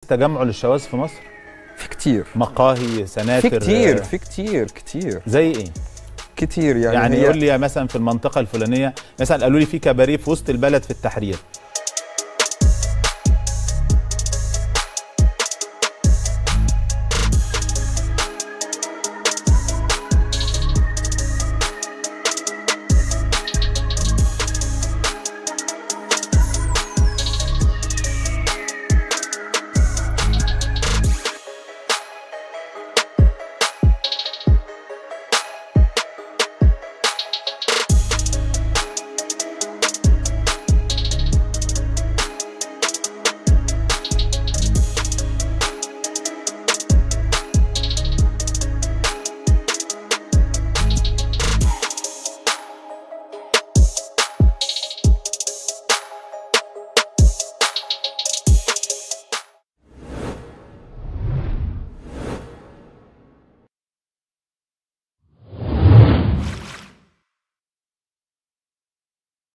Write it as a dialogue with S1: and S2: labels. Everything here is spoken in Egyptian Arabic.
S1: تجمع للشواذ في مصر
S2: في كتير
S1: مقاهي سناتر
S2: في كتير
S1: آه،
S2: في كتير كتير
S1: زي ايه
S2: كتير يعني,
S1: يعني
S2: هي-
S1: يقول لي مثلا في المنطقه الفلانيه مثلا قالوا لي في كباريه في وسط البلد في التحرير